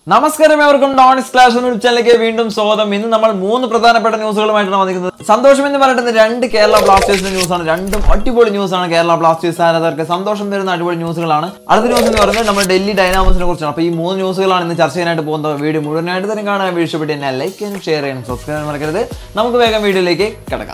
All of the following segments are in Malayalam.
നമസ്കാരം എവർക്കും ഡോണിസ് ക്ലാസ് യൂട്യൂബ് ചാനലിലേക്ക് വീണ്ടും സ്വാഗതം ഇന്ന് നമ്മൾ മൂന്ന് പ്രധാനപ്പെട്ട ന്യൂസുകളുമായിട്ടാണ് വന്നിരിക്കുന്നത് സന്തോഷം എന്ന് പറയുന്നത് രണ്ട് കേരള ബ്ലാസ്റ്റേഴ്സിന്റെ ന്യൂസാണ് രണ്ടും അടിപൊളി ന്യൂസാണ് കേരള ബ്ലാസ്റ്റേഴ്സ് ആരാധകർക്ക് സന്തോഷം തരുന്ന അടിപൊളി ന്യൂസുകളാണ് അടുത്ത ന്യൂസ് എന്ന് പറയുന്നത് നമ്മുടെ ഡൽഹി ഡൈനാമോസിനെ കുറിച്ചാണ് അപ്പോൾ ഈ മൂന്ന് ന്യൂസുകളാണ് ഇന്ന് ചർച്ച ചെയ്യാനായിട്ട് പോകുന്നത് വീഡിയോ മുഴുവനായിട്ട് തന്നെ കാണാൻ വീഴ്ചപ്പെട്ട് എന്നെ ലൈക്ക് ചെയ്യാനും ഷെയർ ചെയ്യാനും സബ്സ്ക്രൈബ് ചെയ്യാൻ മറക്കരുത് നമുക്ക് വേഗം വീഡിയോയിലേക്ക് കിടക്കാം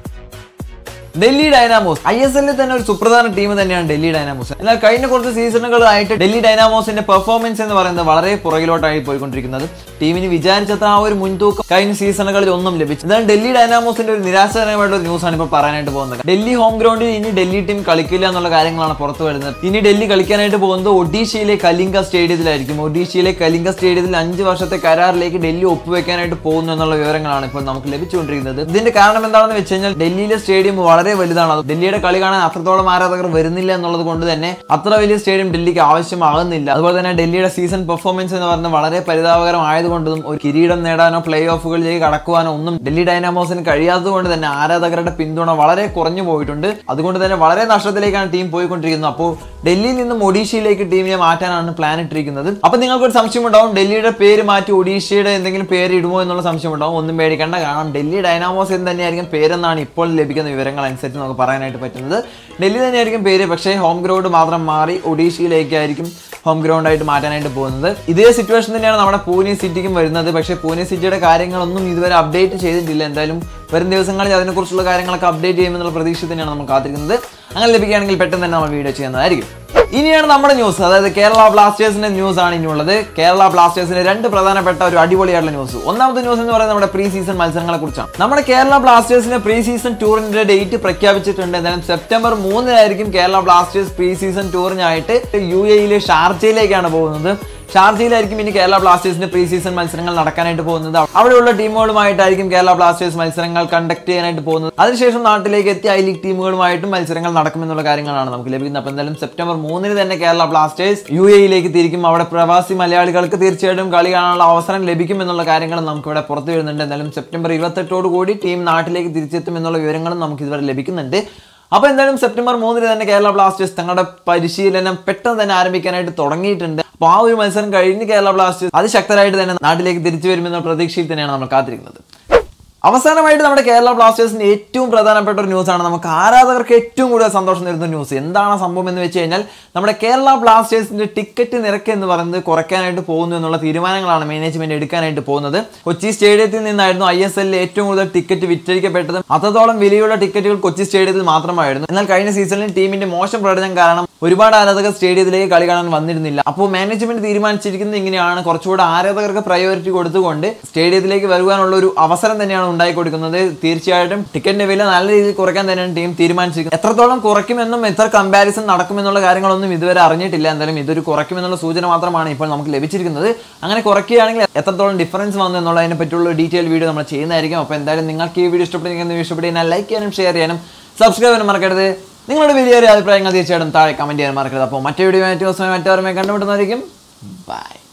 ഡൽഹി ഡൈനാമോസ് ഐ എസ് എല്ലിൽ തന്നെ ഒരു സുപ്രധാന ടീം തന്നെയാണ് ഡൽഹി ഡൈനാമോസ് എന്നാൽ കഴിഞ്ഞ കുറച്ച് സീസണുകളായിട്ട് ഡൽഹി ഡൈനാമോസിന്റെ പെർഫോമൻസ് എന്ന് പറയുന്നത് വളരെ പുറകിലോട്ടായി പോയിക്കൊണ്ടിരിക്കുന്നത് ടീമിന് വിചാരിച്ചത്ര ആ ഒരു മുൻതൂക്കം കഴിഞ്ഞ സീസണുകളിൽ ഒന്നും ലഭിച്ചു എന്നാൽ ഡൽഹി ഡൈനാമോസിന്റെ ഒരു നിരാശകരമായിട്ടുള്ള ഒരു ന്യൂസാണ് ഇപ്പോൾ പറയാനായിട്ട് പോകുന്നത് ഡൽഹി ഹോം ഗ്രൗണ്ടിൽ ഇനി ഡൽഹി ടീം കളിക്കില്ല എന്നുള്ള കാര്യങ്ങളാണ് പുറത്തു വരുന്നത് ഇനി ഡൽഹി കളിക്കാനായിട്ട് പോകുന്നത് ഒഡീഷയിലെ കലിംഗ സ്റ്റേഡിയത്തിലായിരിക്കും ഒഡീഷയിലെ കലിംഗ സ്റ്റേഡിയത്തിൽ അഞ്ച് വർഷത്തെ കരാറിലേക്ക് ഡൽഹി ഒപ്പുവെക്കാനായിട്ട് പോകുന്നു എന്നുള്ള വിവരങ്ങളാണ് ഇപ്പോൾ നമുക്ക് ലഭിച്ചുകൊണ്ടിരിക്കുന്നത് ഇതിന്റെ കാരണം എന്താണെന്ന് വെച്ച് കഴിഞ്ഞാൽ ഡൽഹിയിലെ സ്റ്റേഡിയം വളരെ വലുതാണ് അത് ഡൽഹിയുടെ കളി കാണാൻ അത്രത്തോളം ആരാധകർ വരുന്നില്ല എന്നുള്ളത് കൊണ്ട് തന്നെ അത്ര വലിയ സ്റ്റേഡിയം ഡൽഹിക്ക് ആവശ്യമാകുന്നില്ല അതുപോലെ തന്നെ ഡൽഹിയുടെ സീസൺ പെർഫോമൻസ് എന്ന് പറയുന്നത് വളരെ പരിതാപകരമായതുകൊണ്ടും ഒരു കിരീടം നേടാനോ പ്ലേ ഓഫുകളിലേക്ക് കടക്കുവാനോ ഒന്നും ഡൽഹി ഡൈനാമോസിന് കഴിയാത്തത് കൊണ്ട് തന്നെ ആരാധകരുടെ പിന്തുണ വളരെ കുറഞ്ഞു പോയിട്ടുണ്ട് അതുകൊണ്ട് തന്നെ വളരെ നഷ്ടത്തിലേക്കാണ് ടീം പോയിക്കൊണ്ടിരിക്കുന്നത് അപ്പോൾ ഡൽഹിയിൽ നിന്നും ഒഡീഷയിലേക്ക് ടീമിനെ മാറ്റാനാണ് പ്ലാൻ ഇട്ടിരിക്കുന്നത് അപ്പൊ നിങ്ങൾക്കൊരു സംശയം ഉണ്ടാവും ഡൽഹിയുടെ പേര് മാറ്റി ഒഡീഷയുടെ എന്തെങ്കിലും പേര് ഇടുമോ എന്നുള്ള സംശയം ഉണ്ടാവും ഒന്നും പേടിക്കേണ്ട കാരണം ഡൽഹി ഡൈനാമോസ് എന്ന് തന്നെയായിരിക്കും പേരെന്നാണ് ഇപ്പോൾ ലഭിക്കുന്ന വിവരങ്ങൾ അനുസരിച്ച് നമുക്ക് പറയാനായിട്ട് പറ്റുന്നത് ഡൽഹി തന്നെയായിരിക്കും പേര് പക്ഷേ ഹോം ഗ്രൗണ്ട് മാത്രം മാറി ഒഡീഷയിലേക്കായിരിക്കും ഹോം ഗ്രൗണ്ട് ആയിട്ട് മാറ്റാനായിട്ട് പോകുന്നത് ഇതേ സിറ്റുവേഷൻ തന്നെയാണ് നമ്മുടെ പൂനെ സിറ്റിക്കും വരുന്നത് പക്ഷേ പൂനെ സിറ്റിയുടെ കാര്യങ്ങളൊന്നും ഇതുവരെ അപ്ഡേറ്റ് ചെയ്തിട്ടില്ല എന്തായാലും വരും ദിവസങ്ങളിൽ അതിനെക്കുറിച്ചുള്ള കാര്യങ്ങളൊക്കെ അപ്ഡേറ്റ് ചെയ്യുമെന്നുള്ള പ്രതീക്ഷ തന്നെയാണ് നമ്മൾ കാത്തിരിക്കുന്നത് അങ്ങനെ ലഭിക്കുകയാണെങ്കിൽ പെട്ടെന്ന് തന്നെ നമ്മൾ വീഡിയോ ചെയ്യുന്നതായിരിക്കും ഇനിയാണ് നമ്മുടെ ന്യൂസ് അതായത് കേരള ബ്ലാസ്റ്റേഴ്സിന്റെ ന്യൂസ് ആണ് ഇനിയുള്ളത് കേരള ബ്ലാസ്റ്റേഴ്സിന്റെ രണ്ട് പ്രധാനപ്പെട്ട ഒരു അടിപൊളിയായിട്ടുള്ള ന്യൂസ് ഒന്നാമത്തെ ന്യൂസ് എന്ന് പറയുന്നത് നമ്മുടെ പ്രീ സീസൺ മത്സരങ്ങളെ കുറിച്ചാണ് നമ്മുടെ കേരള ബ്ലാസ്റ്റേഴ്സിന്റെ പ്രീ സീസൺ ടൂറിന്റെ ഡേറ്റ് പ്രഖ്യാപിച്ചിട്ടുണ്ട് എന്തായാലും സെപ്റ്റംബർ മൂന്നിനായിരിക്കും കേരള ബ്ലാസ്റ്റേഴ്സ് പ്രീ സീസൺ ടൂറിനായിട്ട് യു എയിലെ ഷാർജയിലേക്കാണ് പോകുന്നത് ഷാർജയിലായിരിക്കും ഇനി കേരള ബ്ലാസ്റ്റേഴ്സിന്റെ പ്രീ സീസൺ മത്സരങ്ങൾ നടക്കാനായിട്ട് പോകുന്നത് അവിടെയുള്ള ടീമുകളുമായിട്ടായിരിക്കും കേരള ബ്ലാസ്റ്റേഴ്സ് മത്സരങ്ങൾ കണ്ടക്ട് ചെയ്യാനായിട്ട് പോകുന്നത് അതിനുശേഷം നാട്ടിലേക്ക് എത്തി ഐ ലീഗ് ടീമുകളുമായിട്ടും മത്സരങ്ങൾ നടക്കുമെന്നുള്ള കാര്യങ്ങളാണ് നമുക്ക് ലഭിക്കുന്നത് അപ്പോൾ എന്തായാലും സെപ്റ്റംബർ മൂന്നിന് തന്നെ കേരള ബ്ലാസ്റ്റേഴ്സ് യു എയിലേക്ക് തിരിക്കും അവിടെ പ്രവാസി മലയാളികൾക്ക് തീർച്ചയായിട്ടും കളി കാണാനുള്ള അവസരം ലഭിക്കും എന്നുള്ള കാര്യങ്ങൾ നമുക്ക് ഇവിടെ പുറത്തു വരുന്നുണ്ട് എന്തായാലും സെപ്റ്റംബർ ഇരുപത്തെട്ടോട് കൂടി ടീം നാട്ടിലേക്ക് തിരിച്ചെത്തും എന്നുള്ള വിവരങ്ങളും നമുക്ക് ഇതുവരെ ലഭിക്കുന്നുണ്ട് അപ്പോൾ എന്തായാലും സെപ്റ്റംബർ മൂന്നിന് തന്നെ കേരള ബ്ലാസ്റ്റേഴ്സ് തങ്ങളുടെ പരിശീലനം പെട്ടെന്ന് തന്നെ ആരംഭിക്കാനായിട്ട് തുടങ്ങിയിട്ടുണ്ട് അപ്പോൾ ആ ഒരു മത്സരം കഴിഞ്ഞ് കേരള ബ്ലാസ്റ്റേഴ്സ് അതിശക്തരായിട്ട് തന്നെ നാട്ടിലേക്ക് തിരിച്ചു വരുമെന്ന പ്രതീക്ഷയിൽ തന്നെയാണ് നമ്മൾ കാത്തിരിക്കുന്നത് അവസാനമായിട്ട് നമ്മുടെ കേരള ബ്ലാസ്റ്റേഴ്സിന്റെ ഏറ്റവും പ്രധാനപ്പെട്ട ഒരു ന്യൂസാണ് നമുക്ക് ആരാധകർക്ക് ഏറ്റവും കൂടുതൽ സന്തോഷം തരുന്ന ന്യൂസ് എന്താണ് സംഭവം എന്ന് വെച്ച് കഴിഞ്ഞാൽ നമ്മുടെ കേരള ബ്ലാസ്റ്റേഴ്സിന്റെ ടിക്കറ്റ് നിരക്ക് എന്ന് പറയുന്നത് കുറയ്ക്കാനായിട്ട് പോകുന്നു എന്നുള്ള തീരുമാനങ്ങളാണ് മാനേജ്മെന്റ് എടുക്കാനായിട്ട് പോകുന്നത് കൊച്ചി സ്റ്റേഡിയത്തിൽ നിന്നായിരുന്നു ഐ എസ് എല്ലിൽ ഏറ്റവും കൂടുതൽ ടിക്കറ്റ് വിറ്റഴിക്കപ്പെട്ടത് അത്രത്തോളം വിലയുള്ള ടിക്കറ്റുകൾ കൊച്ചി സ്റ്റേഡിയത്തിൽ മാത്രമായിരുന്നു എന്നാൽ കഴിഞ്ഞ സീസണിൽ ടീമിന്റെ മോശം പ്രകടനം കാരണം ഒരുപാട് ആരാധകർ സ്റ്റേഡിയത്തിലേക്ക് കളി കാണാൻ വന്നിരുന്നില്ല അപ്പോൾ മാനേജ്മെന്റ് തീരുമാനിച്ചിരിക്കുന്നത് ഇങ്ങനെയാണ് കുറച്ചുകൂടെ ആരാധകർക്ക് പ്രയോറിറ്റി കൊടുത്തുകൊണ്ട് സ്റ്റേഡിയത്തിലേക്ക് വരുവാനുള്ള ഒരു അവസരം തന്നെയാണ് ഉണ്ടായി കൊടുക്കുന്നത് തീർച്ചയായിട്ടും ടിക്കറ്റിന്റെ വില നല്ല രീതിയിൽ കുറയ്ക്കാൻ തന്നെയാണ് ടീം തീരുമാനിച്ചിരിക്കുന്നത് എത്രത്തോളം കുറയ്ക്കുമെന്നും എത്ര കമ്പാരിസൺ നടക്കുമെന്നുള്ള കാര്യങ്ങളൊന്നും ഇതുവരെ അറിഞ്ഞിട്ടില്ല എന്തായാലും ഇതൊരു കുറയ്ക്കുമെന്നുള്ള സൂചന മാത്രമാണ് ഇപ്പോൾ നമുക്ക് ലഭിച്ചിരിക്കുന്നത് അങ്ങനെ കുറയ്ക്കുകയാണെങ്കിൽ എത്രത്തോളം ഡിഫറൻസ് വന്നു എന്നുള്ളതിനെ പറ്റിയുള്ള ഡീറ്റെയിൽ വീഡിയോ നമ്മൾ ചെയ്യുന്നതായിരിക്കും അപ്പോൾ എന്തായാലും നിങ്ങൾക്ക് ഈ വീഡിയോ ഇഷ്ടപ്പെടുന്നെങ്കിൽ ഇഷ്ടപ്പെടുന്ന ലൈക്ക് ചെയ്യാനും ഷെയർ ചെയ്യാനും സബ്സ്ക്രൈബ് ചെയ്യാനും മറക്കരുത് നിങ്ങളുടെ വലിയൊരു അഭിപ്രായങ്ങൾ തീർച്ചയായിട്ടും താഴെ കമന്റ് ചെയ്യാൻ മറക്കരുത് അപ്പോൾ മറ്റേ വീഡിയോ മറ്റു ദിവസം മറ്റേ കണ്ടുമുട്ടുന്നതായിരിക്കും ബൈ